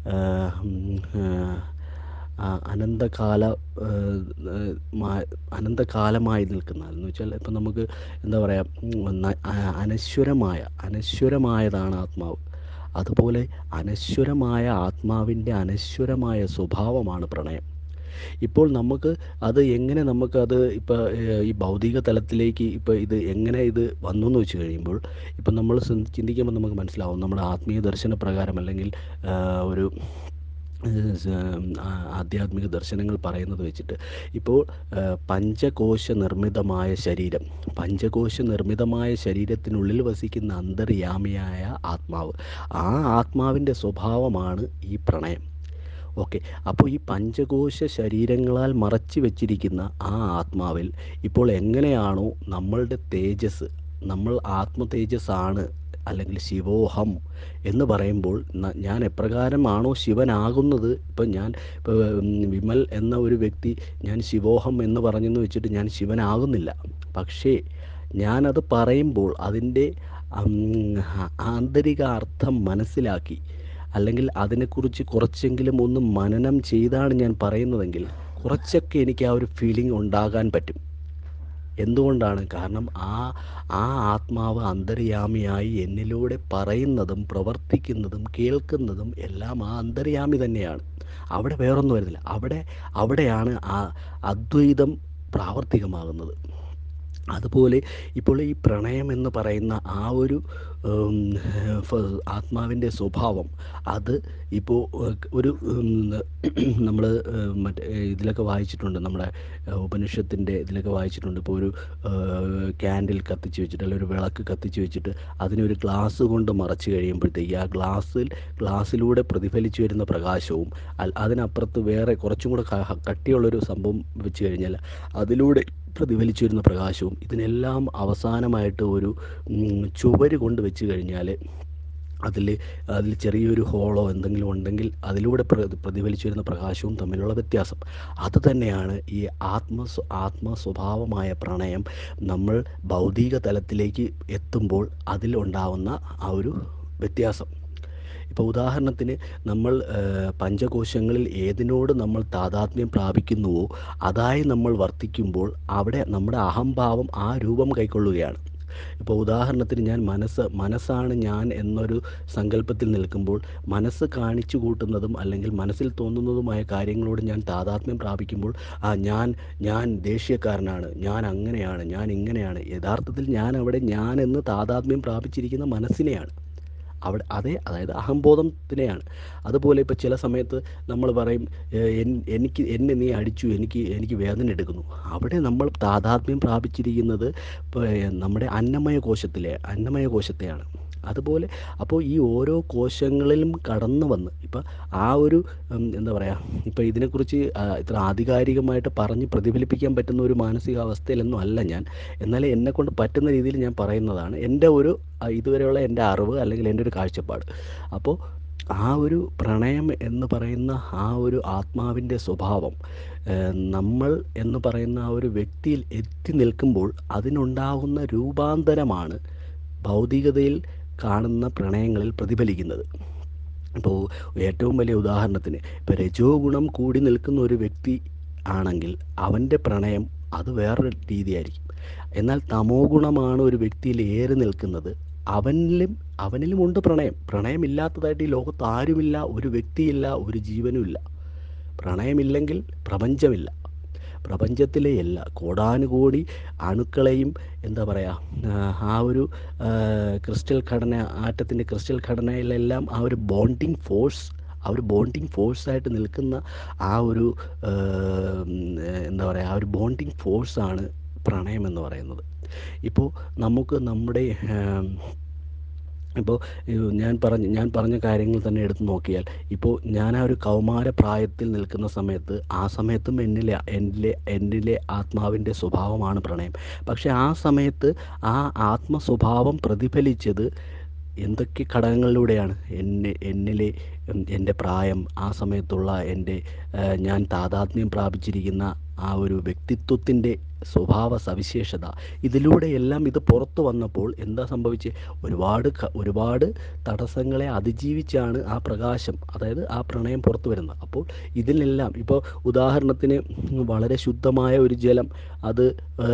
അനന്തകാല ഏഹ്, ഏഹ്, മാ- അനന്തകാലമായി നിൽക്കുന്ന എന്ന് വെച്ചാൽ ഇപ്പം നമുക്ക് എന്താ പറയുക അനശ്വരമായ അനശ്വരമായതാണ് ആത്മാവ് അതുപോലെ അനശ്വരമായ ആത്മാവിൻ്റെ അനശ്വരമായ സ്വഭാവമാണ് പ്രണയം ഇപ്പോൾ നമുക്ക് അത് എങ്ങനെ നമുക്കത് ഇപ്പോൾ ഈ ഭൗതിക തലത്തിലേക്ക് ഇപ്പോൾ ഇത് എങ്ങനെ ഇത് വന്നു എന്ന് വെച്ച് കഴിയുമ്പോൾ ഇപ്പം നമ്മൾ ചിന്തി- ചിന്തിക്കുമ്പോൾ നമുക്ക് മനസ്സിലാവും നമ്മുടെ ആത്മീയ ദർശന പ്രകാരം അല്ലെങ്കിൽ ആ, ഒരു ഏഹ് സ- ആ- ആധ്യാത്മിക ദർശനങ്ങൾ പറയുന്നത് വെച്ചിട്ട് ഇപ്പോൾ ആ, പഞ്ചകോശ നിർമ്മിതമായ ശരീരം പഞ്ചകോശ നിർമ്മിതമായ ശരീരത്തിനുള്ളിൽ വസിക്കുന്ന അന്തര്യാമിയായ ആത്മാവ് ആ ആത്മാവിൻ്റെ സ്വഭാവമാണ് ഈ പ്രണയം ഓക്കെ അപ്പോൾ ഈ പഞ്ചകോശ ശരീരങ്ങളാൽ മറച്ചു വെച്ചിരിക്കുന്ന ആ ആത്മാവിൽ ഇപ്പോൾ എങ്ങനെയാണോ നമ്മളുടെ തേജസ് നമ്മൾ ആത്മ തേജസ്സാണ് അല്ലെങ്കിൽ ശിവോഹം എന്ന് പറയുമ്പോൾ ന- ഞാൻ എപ്രകാരമാണോ ശിവനാകുന്നത് ഇപ്പം ഞാൻ ഇപ്പോൾ വിമൽ എന്ന ഒരു വ്യക്തി ഞാൻ ശിവോഹം എന്ന് പറഞ്ഞെന്ന് വെച്ചിട്ട് ഞാൻ ശിവനാകുന്നില്ല പക്ഷേ ഞാനത് പറയുമ്പോൾ അതിൻ്റെ ഉം, ആന്തരിക അർത്ഥം മനസ്സിലാക്കി അല്ലെങ്കിൽ അതിനെക്കുറിച്ച് കുറച്ചെങ്കിലും ഒന്ന് മനനം ചെയ്താണ് ഞാൻ പറയുന്നതെങ്കിൽ കുറച്ചൊക്കെ എനിക്ക് ആ ഒരു ഫീലിംഗ് ഉണ്ടാകാൻ പറ്റും എന്തുകൊണ്ടാണ് കാരണം ആ ആ ആത്മാവ് അന്തര്യാമിയായി എന്നിലൂടെ പറയുന്നതും പ്രവർത്തിക്കുന്നതും കേൾക്കുന്നതും എല്ലാം ആ അന്തര്യാമി തന്നെയാണ് അവിടെ വേറൊന്നും വരുന്നില്ല അവിടെ അവിടെയാണ് ആ അദ്വൈതം പ്രാവർത്തികമാകുന്നത് അതുപോലെ ഇപ്പോൾ ഈ പ്രണയം എന്ന് പറയുന്ന ആ ഒരു ഉം, ഫ- ആത്മാവിൻ്റെ സ്വഭാവം അത് ഇപ്പോൾ ഒരു നമ്മൾ മറ്റേ ഇതിലൊക്കെ വായിച്ചിട്ടുണ്ട് നമ്മുടെ ഏഹ്, ഉപനിഷത്തിൻ്റെ ഇതിലൊക്കെ വായിച്ചിട്ടുണ്ട് ഇപ്പോൾ ഒരു ക്യാൻഡിൽ കത്തിച്ച് വെച്ചിട്ട് അല്ലെങ്കിൽ ഒരു വിളക്ക് കത്തിച്ച് വെച്ചിട്ട് അതിനൊരു ഗ്ലാസ് കൊണ്ട് മറച്ച് കഴിയുമ്പോഴത്തേക്ക് ആ ഗ്ലാസ്സിൽ ഗ്ലാസ്സിലൂടെ പ്രതിഫലിച്ചു വരുന്ന പ്രകാശവും അൽ- അതിനപ്പുറത്ത് വേറെ കുറച്ചും കൂടെ ക- കട്ടിയുള്ളൊരു സംഭവം വെച്ച് കഴിഞ്ഞാൽ അതിലൂടെ പ്രതിഫലിച്ചു വരുന്ന പ്രകാശവും ഇതിനെല്ലാം അവസാനമായിട്ട് ഒരു ഉം, ചുവര് കൊണ്ട് വെച്ച് കഴിഞ്ഞാൽ അതിൽ അതിൽ ചെറിയൊരു ഹോളോ എന്തെങ്കിലും ഉണ്ടെങ്കിൽ അതിലൂടെ പ്ര പ്രതിഫലിച്ചു വരുന്ന പ്രകാശവും തമ്മിലുള്ള വ്യത്യാസം അത് തന്നെയാണ് ഈ ആത്മ ആത്മ സ്വഭാവമായ പ്രണയം നമ്മൾ ഭൗതിക തലത്തിലേക്ക് എത്തുമ്പോൾ അതിലുണ്ടാവുന്ന ആ ഒരു വ്യത്യാസം ഇപ്പോൾ ഉദാഹരണത്തിന് നമ്മൾ ആ, പഞ്ചകോശങ്ങളിൽ ഏതിനോട് നമ്മൾ താതാത്മ്യം പ്രാപിക്കുന്നുവോ അതായി നമ്മൾ വർത്തിക്കുമ്പോൾ അവിടെ നമ്മുടെ അഹംഭാവം ആ രൂപം കൈക്കൊള്ളുകയാണ് ഇപ്പോൾ ഉദാഹരണത്തിന് ഞാൻ മനസ്സ് മനസ്സാണ് ഞാൻ എന്നൊരു സങ്കല്പത്തിൽ നിൽക്കുമ്പോൾ മനസ്സ് കാണിച്ചു കൂട്ടുന്നതും അല്ലെങ്കിൽ മനസ്സിൽ തോന്നുന്നതുമായ കാര്യങ്ങളോട് ഞാൻ താതാത്മ്യം പ്രാപിക്കുമ്പോൾ ആ ഞാൻ ഞാൻ ദേഷ്യക്കാരനാണ് ഞാൻ അങ്ങനെയാണ് ഞാൻ ഇങ്ങനെയാണ് യഥാർത്ഥത്തിൽ ഞാൻ അവിടെ ഞാൻ എന്ന് താതാത്മ്യം പ്രാപിച്ചിരിക്കുന്ന മനസ്സിനെയാണ് അവിടെ അതേ അതായത് അഹംബോധത്തിനെയാണ് അതുപോലെ ഇപ്പോൾ ചില സമയത്ത് നമ്മൾ പറയും "ഏഹ്, എൻ- എനിക്ക് എന്നെ നീ അടിച്ചു എനിക്ക് എനിക്ക് വേദന എടുക്കുന്നു അവിടെ നമ്മൾ താതാത്മ്യം പ്രാപിച്ചിരിക്കുന്നത് ഇപ്പോൾ നമ്മുടെ അന്നമയ കോശത്തിലെ അന്നമയ കോശത്തെയാണ് അതുപോലെ അപ്പോൾ ഈ ഓരോ കോശങ്ങളിലും കടന്നു വന്ന് ഇപ്പം ആ ഒരു ഉം, എന്താ പറയുക ഇപ്പോൾ ഇതിനെക്കുറിച്ച് ആ, ഇത്ര ആധികാരികമായിട്ട് പറഞ്ഞ് പ്രതിഫലിപ്പിക്കാൻ പറ്റുന്ന ഒരു മാനസികാവസ്ഥയിലൊന്നും അല്ല ഞാൻ എന്നാലും എന്നെക്കൊണ്ട് പറ്റുന്ന രീതിയിൽ ഞാൻ പറയുന്നതാണ് എൻ്റെ ഒരു ആ, ഇതുവരെയുള്ള എൻ്റെ അറിവ് അല്ലെങ്കിൽ എൻ്റെ ഒരു കാഴ്ചപ്പാട് അപ്പോൾ ആ ഒരു പ്രണയം എന്ന് പറയുന്ന ആ ഒരു ആത്മാവിൻ്റെ സ്വഭാവം ഏഹ്, നമ്മൾ എന്ന് പറയുന്ന ആ ഒരു വ്യക്തിയിൽ എത്തി നിൽക്കുമ്പോൾ അതിനുണ്ടാകുന്ന രൂപാന്തരമാണ് ഭൗതികതയിൽ കാണുന്ന പ്രണയങ്ങളിൽ പ്രതിഫലിക്കുന്നത് ഇപ്പോൾ ഏറ്റവും വലിയ ഉദാഹരണത്തിന് ഇപ്പോൾ രജോ ഗുണം കൂടി നിൽക്കുന്ന ഒരു വ്യക്തി ആണെങ്കിൽ അവൻ്റെ പ്രണയം അത് വേറൊരു രീതിയായിരിക്കും എന്നാൽ തമോ ഗുണമാണ് ഒരു വ്യക്തിയിൽ ഏറി നിൽക്കുന്നത് അവനിലും അവനിലും ഉണ്ട് പ്രണയം പ്രണയമില്ലാത്തതായിട്ട് ഈ ലോകത്ത് ആരുമില്ല ഒരു വ്യക്തിയില്ല ഒരു ജീവനുമില്ല പ്രണയമില്ലെങ്കിൽ പ്രപഞ്ചമില്ല പ്രപഞ്ചത്തിലെ എല്ലാ കോടാനുകോടി അണുക്കളെയും എന്താ പറയുക ആ ഒരു ആ, ക്രിസ്റ്റൽ ഘടന ആറ്റത്തിൻ്റെ ക്രിസ്റ്റൽ ഘടനയിലെല്ലാം ആ ഒരു ബോണ്ടിങ് ഫോഴ്സ് ആ ഒരു ബോണ്ടിങ് ഫോഴ്സായിട്ട് നിൽക്കുന്ന ആ ഒരു ആ, ഉം, എന്താ പറയുക ആ ഒരു ബോണ്ടിങ് ഫോഴ്സാണ് പ്രണയം എന്ന് പറയുന്നത് ഇപ്പോൾ നമുക്ക് നമ്മുടെ ആം, ഇപ്പോൾ ഏഹ് ഞാൻ പറഞ്ഞ ഞാൻ പറഞ്ഞ കാര്യങ്ങൾ തന്നെ എടുത്ത് നോക്കിയാൽ ഇപ്പോൾ ഞാൻ ആ ഒരു കൗമാര പ്രായത്തിൽ നിൽക്കുന്ന സമയത്ത് ആ സമയത്തും എന്നിലെ എന്നിലെ എന്നിലെ ആത്മാവിൻ്റെ സ്വഭാവമാണ് പ്രണയം പക്ഷേ ആ സമയത്ത് ആ ആത്മ സ്വഭാവം പ്രതിഫലിച്ചത് എന്തൊക്കെ ഘടകങ്ങളിലൂടെയാണ് എന്നെ എന്നിലെ ഉം, എൻ്റെ പ്രായം ആ സമയത്തുള്ള എൻ്റെ ഏഹ്, ഞാൻ താതാത്മ്യം പ്രാപിച്ചിരിക്കുന്ന ആ ഒരു വ്യക്തിത്വത്തിൻ്റെ സ്വഭാവ സവിശേഷത ഇതിലൂടെയെല്ലാം ഇത് പുറത്തു വന്നപ്പോൾ എന്താ സംഭവിച്ചത് ഒരുപാട് ക- ഒരുപാട് തടസ്സങ്ങളെ അതിജീവിച്ചാണ് ആ പ്രകാശം അതായത് ആ പ്രണയം പുറത്തു വരുന്നത് അപ്പോൾ ഇതിലെല്ലാം ഇപ്പോൾ ഉദാഹരണത്തിന് വളരെ ശുദ്ധമായ ഒരു ജലം അത്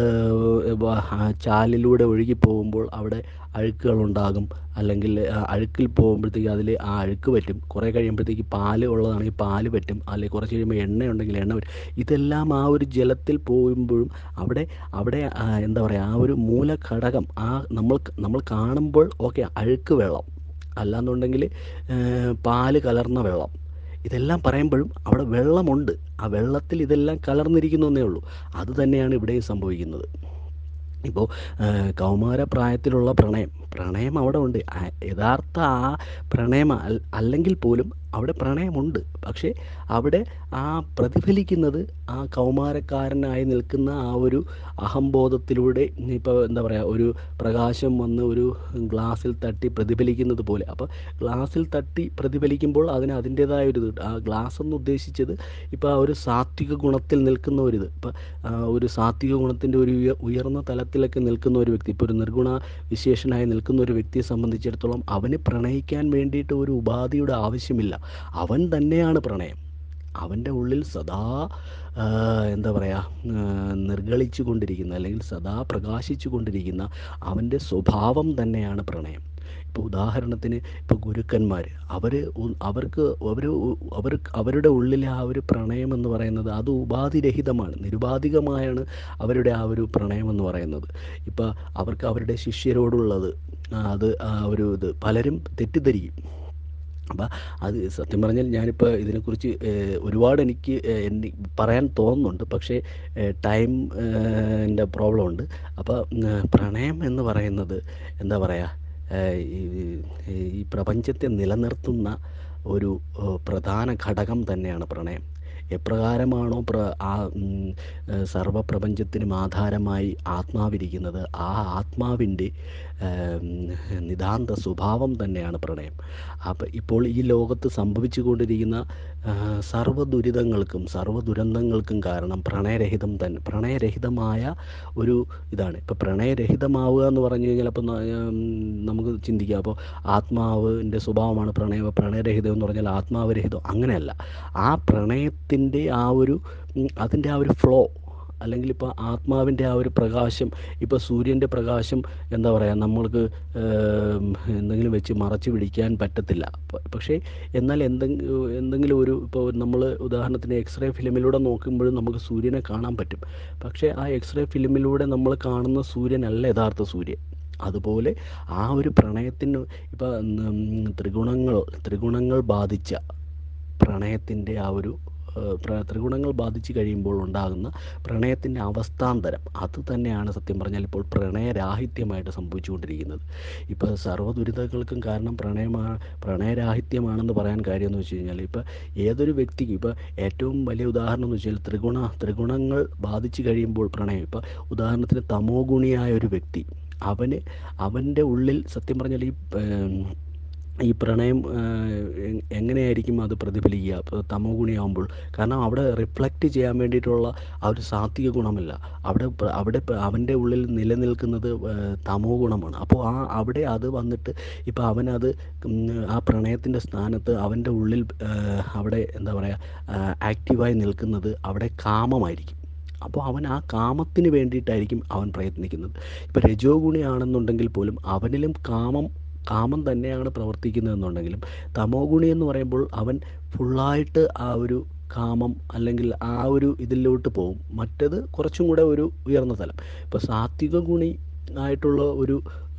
ഏഹ്, വ- ആ ചാലിലൂടെ ഒഴുകി പോകുമ്പോൾ അവിടെ അഴുക്കുകളുണ്ടാകും അല്ലെങ്കിൽ ആ അഴുക്കിൽ പോകുമ്പോഴത്തേക്ക് അതിൽ ആ അഴുക്ക് പറ്റും കുറേ കഴിയുമ്പോഴത്തേക്ക് പാല് ഉള്ളതാണെങ്കിൽ പാല് പറ്റും അല്ലെങ്കിൽ കുറച്ച് കഴിയുമ്പോൾ എണ്ണ ഉണ്ടെങ്കിൽ എണ്ണ പറ്റും ഇതെല്ലാം ആ ഒരു ജലത്തിൽ പോകുമ്പോഴും അവിടെ അവിടെ ആ, എന്താ പറയുക ആ ഒരു മൂലഘടകം ആ നമ്മൾ നമ്മൾ കാണുമ്പോൾ ഓക്കെ അഴുക്ക് വെള്ളം അല്ലാന്നുണ്ടെങ്കിൽ ഏഹ്, പാല് കലർന്ന വെള്ളം ഇതെല്ലാം പറയുമ്പോഴും അവിടെ വെള്ളമുണ്ട് ആ വെള്ളത്തിൽ ഇതെല്ലാം കലർന്നിരിക്കുന്നു എന്നേ ഉള്ളൂ അത് തന്നെയാണ് ഇവിടെയും സംഭവിക്കുന്നത് ഇപ്പോൾ കൗമാര പ്രായത്തിലുള്ള പ്രണയം പ്രണയം അവിടെ ഉണ്ട് ആ- യഥാർത്ഥ ആ പ്രണയം അൽ- അല്ലെങ്കിൽ പോലും അവിടെ പ്രണയമുണ്ട് പക്ഷേ അവിടെ ആ പ്രതിഫലിക്കുന്നത് ആ കൗമാരക്കാരനായി നിൽക്കുന്ന ആ ഒരു അഹംബോധത്തിലൂടെ ഇപ്പോൾ എന്താ പറയുക ഒരു പ്രകാശം വന്ന് ഒരു ഗ്ലാസ്സിൽ തട്ടി പ്രതിഫലിക്കുന്നത് പോലെ അപ്പോൾ ഗ്ലാസ്സിൽ തട്ടി പ്രതിഫലിക്കുമ്പോൾ അതിന് അതിൻ്റേതായ ഒരു ഇത് ആ ഗ്ലാസ് എന്ന് ഉദ്ദേശിച്ചത് ഇപ്പോൾ ആ ഒരു സാത്വിക ഗുണത്തിൽ നിൽക്കുന്ന ഒരു ഇത് ഇപ്പോൾ ഒരു സാത്വിക ഗുണത്തിൻ്റെ ഒരു ഉയ- ഉയർന്ന തലത്തിലൊക്കെ നിൽക്കുന്ന ഒരു വ്യക്തി ഇപ്പോൾ ഒരു നിർഗുണ വിശേഷനായി നിൽക്കുന്ന ഒരു വ്യക്തിയെ സംബന്ധിച്ചിടത്തോളം അവന് പ്രണയിക്കാൻ വേണ്ടിയിട്ട് ഒരു ഉപാധിയുടെ ആവശ്യമില്ല അവൻ തന്നെയാണ് പ്രണയം അവൻ്റെ ഉള്ളിൽ സദാ ആ, എന്താ പറയുക നിർഗളിച്ചു കൊണ്ടിരിക്കുന്ന അല്ലെങ്കിൽ സദാ പ്രകാശിച്ചു കൊണ്ടിരിക്കുന്ന അവൻ്റെ സ്വഭാവം തന്നെയാണ് പ്രണയം ഇപ്പോൾ ഉദാഹരണത്തിന് ഇപ്പോൾ ഗുരുക്കന്മാർ അവർ അവർക്ക് അവർ അവർ അവരുടെ ഉള്ളിലെ ആ ഒരു പ്രണയം എന്ന് പറയുന്നത് അത് ഉപാധിരഹിതമാണ് നിരുപാധികമായാണ് അവരുടെ ആ ഒരു പ്രണയം എന്ന് പറയുന്നത് ഇപ്പോൾ അവർക്ക് അവരുടെ ശിഷ്യരോടുള്ളത് ആ, അത് ആ ഒരു ഇത് പലരും തെറ്റിദ്ധരിക്കും അപ്പം അത് സത്യം പറഞ്ഞാൽ ഞാനിപ്പോൾ ഇതിനെക്കുറിച്ച് ഏഹ്, ഒരുപാട് എനിക്ക് ഏഹ്, എന്നെ പറയാൻ തോന്നുന്നുണ്ട് പക്ഷേ ടൈം എൻ്റെ പ്രോബ്ലം ഉണ്ട് അപ്പോൾ പ്രണയം എന്ന് പറയുന്നത് എന്താ പറയുക ഏഹ്, ഈ- ഈ പ്രപഞ്ചത്തെ നിലനിർത്തുന്ന ഒരു ഏഹ്, പ്രധാന ഘടകം തന്നെയാണ് പ്രണയം എപ്രകാരമാണോ പ്ര ആ ഉം, ഏഹ്, സർവ്വപ്രപഞ്ചത്തിനും ആധാരമായി ആത്മാവിരിക്കുന്നത് ആ ആത്മാവിൻ്റെ ഏം, നിതാന്ത സ്വഭാവം തന്നെയാണ് പ്രണയം അപ്പം ഇപ്പോൾ ഈ ലോകത്ത് സംഭവിച്ചു കൊണ്ടിരിക്കുന്ന ആ, സർവ്വ ദുരിതങ്ങൾക്കും സർവ്വ ദുരന്തങ്ങൾക്കും കാരണം പ്രണയരഹിതം തന്നെ പ്രണയരഹിതമായ ഒരു ഇതാണ് ഇപ്പം പ്രണയരഹിതമാവുക എന്ന് പറഞ്ഞു കഴിഞ്ഞാൽ അപ്പം നമുക്ക് ചിന്തിക്കാം അപ്പോൾ ആത്മാവിൻ്റെ സ്വഭാവമാണ് പ്രണയം അപ്പോൾ പ്രണയരഹിതം എന്ന് പറഞ്ഞാൽ ആത്മാവ് രഹിതം അങ്ങനെയല്ല ആ പ്രണയത്തിൻ്റെ ആ ഒരു ഉം, അതിൻ്റെ ആ ഒരു ഫ്ലോ അല്ലെങ്കിൽ ഇപ്പോൾ ആത്മാവിൻ്റെ ആ ഒരു പ്രകാശം ഇപ്പോൾ സൂര്യൻ്റെ പ്രകാശം എന്താ പറയുക നമ്മൾക്ക് ഏം, എന്തെങ്കിലും വെച്ച് മറച്ച് പിടിക്കാൻ പറ്റത്തില്ല പ- പക്ഷേ എന്നാൽ എന്തെങ്കിലും എന്തെങ്കിലും ഒരു ഇപ്പോൾ നമ്മൾ ഉദാഹരണത്തിന് എക്സ്റേ ഫിലിമിലൂടെ നോക്കുമ്പോഴും നമുക്ക് സൂര്യനെ കാണാൻ പറ്റും പക്ഷേ ആ എക്സ്റേ ഫിലിമിലൂടെ നമ്മൾ കാണുന്ന സൂര്യനല്ല യഥാർത്ഥ സൂര്യൻ അതുപോലെ ആ ഒരു പ്രണയത്തിന് ഇപ്പോൾ ത്രിഗുണങ്ങൾ ത്രിഗുണങ്ങൾ ബാധിച്ച പ്രണയത്തിൻ്റെ ആ ഒരു ഏഹ്, പ്ര- ത്രിഗുണങ്ങൾ ബാധിച്ചു കഴിയുമ്പോൾ ഉണ്ടാകുന്ന പ്രണയത്തിൻ്റെ അവസ്ഥാന്തരം അത് തന്നെയാണ് സത്യം പറഞ്ഞാൽ ഇപ്പോൾ പ്രണയരാഹിത്യമായിട്ട് സംഭവിച്ചുകൊണ്ടിരിക്കുന്നത് ഇപ്പോൾ സർവ്വ ദുരിതങ്ങൾക്കും കാരണം പ്രണയമാണ് പ്രണയരാഹിത്യമാണെന്ന് പറയാൻ കാര്യം എന്ന് വെച്ച് കഴിഞ്ഞാൽ ഇപ്പോൾ ഏതൊരു വ്യക്തിക്കും ഇപ്പോൾ ഏറ്റവും വലിയ ഉദാഹരണം എന്ന് വെച്ചാൽ ത്രിഗുണ ത്രിഗുണങ്ങൾ ബാധിച്ചു കഴിയുമ്പോൾ പ്രണയം ഇപ്പോൾ ഉദാഹരണത്തിന് തമോ ഗുണിയായ ഒരു വ്യക്തി അവന് അവൻ്റെ ഉള്ളിൽ സത്യം പറഞ്ഞാൽ ഈ ഏം, ഈ പ്രണയം ആ, എ- എങ്ങനെയായിരിക്കും അത് പ്രതിഫലിക്കുക ഇപ്പോൾ തമോ ഗുണിയാകുമ്പോൾ കാരണം അവിടെ റിഫ്ലക്റ്റ് ചെയ്യാൻ വേണ്ടിയിട്ടുള്ള ആ ഒരു സാത്വിക ഗുണമല്ല അവിടെ പ്ര- അവിടെ പ- അവൻ്റെ ഉള്ളിൽ നിലനിൽക്കുന്നത് ആ, തമോ ഗുണമാണ് അപ്പോൾ ആ അവിടെ അത് വന്നിട്ട് ഇപ്പോൾ അവനത് ഉം, ആ പ്രണയത്തിൻ്റെ സ്ഥാനത്ത് അവൻ്റെ ഉള്ളിൽ ആ, അവിടെ എന്താ പറയുക ആക്റ്റീവായി നിൽക്കുന്നത് അവിടെ കാമമായിരിക്കും അപ്പോൾ അവൻ ആ കാമത്തിന് വേണ്ടിയിട്ടായിരിക്കും അവൻ പ്രയത്നിക്കുന്നത് ഇപ്പോൾ രജോ ഗുണിയാണെന്നുണ്ടെങ്കിൽ പോലും അവനിലും കാമം കാമം തന്നെയാണ് പ്രവർത്തിക്കുന്നതെന്നുണ്ടെങ്കിലും തമോ ഗുണി എന്ന് പറയുമ്പോൾ അവൻ ഫുള്ളായിട്ട് ആ ഒരു കാമം അല്ലെങ്കിൽ ആ ഒരു ഇതിലോട്ട് പോകും മറ്റത് കുറച്ചും കൂടെ ഒരു ഉയർന്ന തലം ഇപ്പോൾ സാത്വിക ഗുണി ആയിട്ടുള്ള ഒരു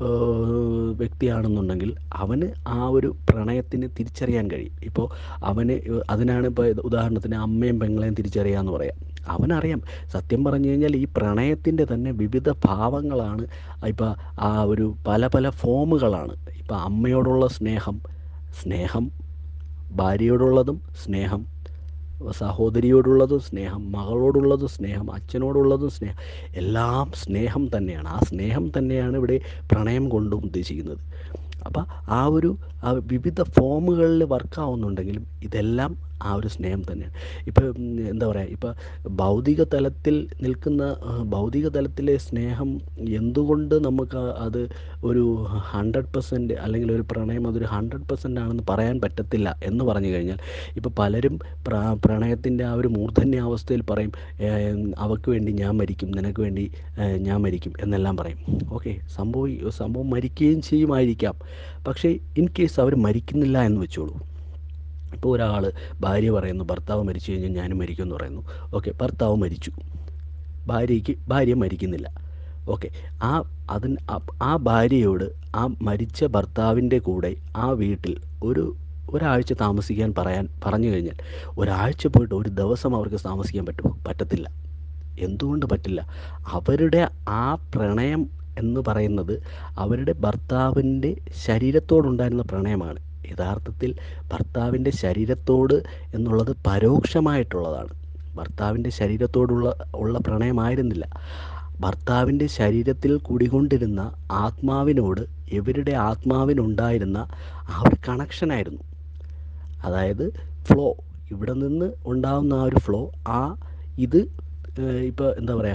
ഏഹ്, വ്യക്തിയാണെന്നുണ്ടെങ്കിൽ അവന് ആ ഒരു പ്രണയത്തിന് തിരിച്ചറിയാൻ കഴിയും ഇപ്പോൾ അവന് അതിനാണ് ഇപ്പോൾ ഉദാഹരണത്തിന് അമ്മയും പെങ്ങളെയും തിരിച്ചറിയാമെന്ന് പറയാം അവനറിയാം സത്യം പറഞ്ഞു കഴിഞ്ഞാൽ ഈ പ്രണയത്തിൻ്റെ തന്നെ വിവിധ ഭാവങ്ങളാണ് ഇപ്പോൾ ആ ഒരു പല പല ഫോമുകളാണ് ഇപ്പോൾ അമ്മയോടുള്ള സ്നേഹം സ്നേഹം ഭാര്യയോടുള്ളതും സ്നേഹം സഹോദരിയോടുള്ളതും സ്നേഹം മകളോടുള്ളതും സ്നേഹം അച്ഛനോടുള്ളതും സ്നേഹം എല്ലാം സ്നേഹം തന്നെയാണ് ആ സ്നേഹം തന്നെയാണ് ഇവിടെ പ്രണയം കൊണ്ടും ഉദ്ദേശിക്കുന്നത് അപ്പം ആ ഒരു ആ വിവിധ ഫോമുകളിൽ വർക്കാവുന്നുണ്ടെങ്കിലും ഇതെല്ലാം ആ ഒരു സ്നേഹം തന്നെയാണ് ഇപ്പം ഉം, എന്താ പറയുക ഇപ്പം ഭൗതിക തലത്തിൽ നിൽക്കുന്ന ആ, ഭൗതിക തലത്തിലെ സ്നേഹം എന്തുകൊണ്ട് നമുക്ക് ആ- അത് ഒരു ഹൺഡ്രഡ് പെർസെൻറ്റ് അല്ലെങ്കിൽ ഒരു പ്രണയം അതൊരു ഹൺഡ്രഡ് പെർസെൻ്റ് ആണെന്ന് പറയാൻ പറ്റത്തില്ല എന്ന് പറഞ്ഞു കഴിഞ്ഞാൽ ഇപ്പോൾ പലരും പ്ര പ്രണയത്തിൻ്റെ ആ ഒരു മൂർധന്യാവസ്ഥയിൽ പറയും "ഏം, അവൾക്ക് വേണ്ടി ഞാൻ മരിക്കും നിനക്ക് വേണ്ടി ഏ, ഞാൻ മരിക്കും എന്നെല്ലാം പറയും ഓക്കെ സംഭവി സംഭവം മരിക്കുകയും ചെയ്യുമായിരിക്കാം പക്ഷേ ഇൻ കേസ് അവർ മരിക്കുന്നില്ല എന്ന് വെച്ചോളൂ ഇപ്പോൾ ഒരാൾ ഭാര്യ പറയുന്നു ഭർത്താവ് മരിച്ചു കഴിഞ്ഞാൽ ഞാനും മരിക്കും എന്ന് പറയുന്നു ഓക്കെ ഭർത്താവ് മരിച്ചു ഭാര്യയ്ക്ക് ഭാര്യ മരിക്കുന്നില്ല ഓക്കെ ആ അതിന് ആ- ആ ഭാര്യയോട് ആ മരിച്ച ഭർത്താവിൻ്റെ കൂടെ ആ വീട്ടിൽ ഒരു ഒരാഴ്ച താമസിക്കാൻ പറയാൻ പറഞ്ഞു കഴിഞ്ഞാൽ ഒരാഴ്ച പോയിട്ട് ഒരു ദിവസം അവർക്ക് താമസിക്കാൻ പറ്റുമോ പറ്റത്തില്ല എന്തുകൊണ്ട് പറ്റില്ല അവരുടെ ആ പ്രണയം എന്ന് പറയുന്നത് അവരുടെ ഭർത്താവിൻ്റെ ശരീരത്തോടുണ്ടായിരുന്ന പ്രണയമാണ് യഥാർത്ഥത്തിൽ ഭർത്താവിൻ്റെ ശരീരത്തോട് എന്നുള്ളത് പരോക്ഷമായിട്ടുള്ളതാണ് ഭർത്താവിൻ്റെ ശരീരത്തോടുള്ള ഉള്ള പ്രണയമായിരുന്നില്ല ഭർത്താവിൻ്റെ ശരീരത്തിൽ കുടികൊണ്ടിരുന്ന ആത്മാവിനോട് ഇവരുടെ ആത്മാവിനുണ്ടായിരുന്ന ആ ഒരു കണക്ഷനായിരുന്നു അതായത് ഫ്ലോ ഇവിടെ നിന്ന് ഉണ്ടാകുന്ന ആ ഒരു ഫ്ലോ ആ ഇത് ഇപ്പോൾ എന്താ പറയുക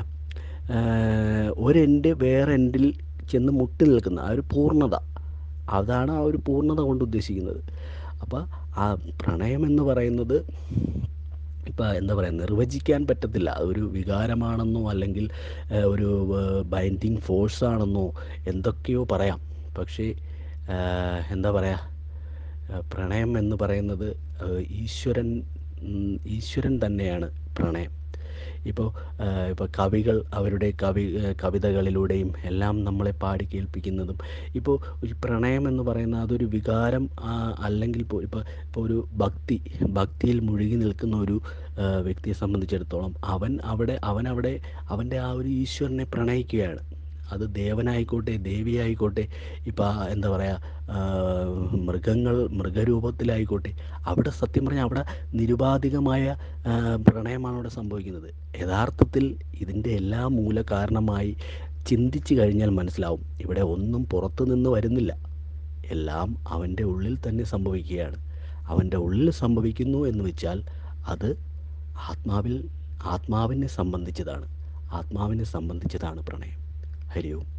ഒരെൻഡ് വേറെ എൻഡിൽ ചെന്ന് മുട്ടി നിൽക്കുന്ന ആ ഒരു പൂർണ്ണത അതാണ് ആ ഒരു പൂർണ്ണത കൊണ്ട് ഉദ്ദേശിക്കുന്നത് അപ്പോൾ ആ പ്രണയം എന്ന് പറയുന്നത് ഇപ്പോൾ എന്താ പറയുക നിർവചിക്കാൻ പറ്റത്തില്ല അതൊരു വികാരമാണെന്നോ അല്ലെങ്കിൽ ഏഹ്, ഒരു ബൈൻഡിങ് ഫോഴ്സ് ആണെന്നോ എന്തൊക്കെയോ പറയാം പക്ഷേ ഏഹ്, എന്താ പറയുക ഏഹ്, പ്രണയം എന്ന് പറയുന്നത് ഏഹ്, ഈശ്വരൻ ഉം, ഈശ്വരൻ തന്നെയാണ് പ്രണയം ഇപ്പോൾ ഇപ്പോൾ കവികൾ അവരുടെ കവി ഏഹ്, കവിതകളിലൂടെയും എല്ലാം നമ്മളെ പാടി കേൾപ്പിക്കുന്നതും ഇപ്പോൾ ഈ പ്രണയം എന്ന് പറയുന്ന അതൊരു വികാരം ആ, അല്ലെങ്കിൽ ഇപ്പോൾ ഇപ്പോൾ ഇപ്പോൾ ഒരു ഭക്തി ഭക്തിയിൽ മുഴുകി നിൽക്കുന്ന ഒരു ആ, വ്യക്തിയെ സംബന്ധിച്ചിടത്തോളം അവൻ അവിടെ അവൻ അവിടെ അവൻ്റെ ആ ഒരു ഈശ്വരനെ പ്രണയിക്കുകയാണ് അത് ദേവനായിക്കോട്ടെ ദേവിയായിക്കോട്ടെ ഇപ്പോൾ എന്താ പറയുക മൃഗങ്ങൾ മൃഗരൂപത്തിലായിക്കോട്ടെ അവിടെ സത്യം പറഞ്ഞാൽ അവിടെ നിരുപാധികമായ ആ, പ്രണയമാണ് അവിടെ സംഭവിക്കുന്നത് യഥാർത്ഥത്തിൽ ഇതിൻ്റെ എല്ലാ മൂല കാരണമായി ചിന്തിച്ചു കഴിഞ്ഞാൽ മനസ്സിലാവും ഇവിടെ ഒന്നും പുറത്തു നിന്ന് വരുന്നില്ല എല്ലാം അവൻ്റെ ഉള്ളിൽ തന്നെ സംഭവിക്കുകയാണ് അവൻ്റെ ഉള്ളിൽ സംഭവിക്കുന്നു എന്ന് വെച്ചാൽ അത് ആത്മാവിൽ ആത്മാവിനെ സംബന്ധിച്ചതാണ് ആത്മാവിനെ സംബന്ധിച്ചതാണ് പ്രണയം ഹരി ഓം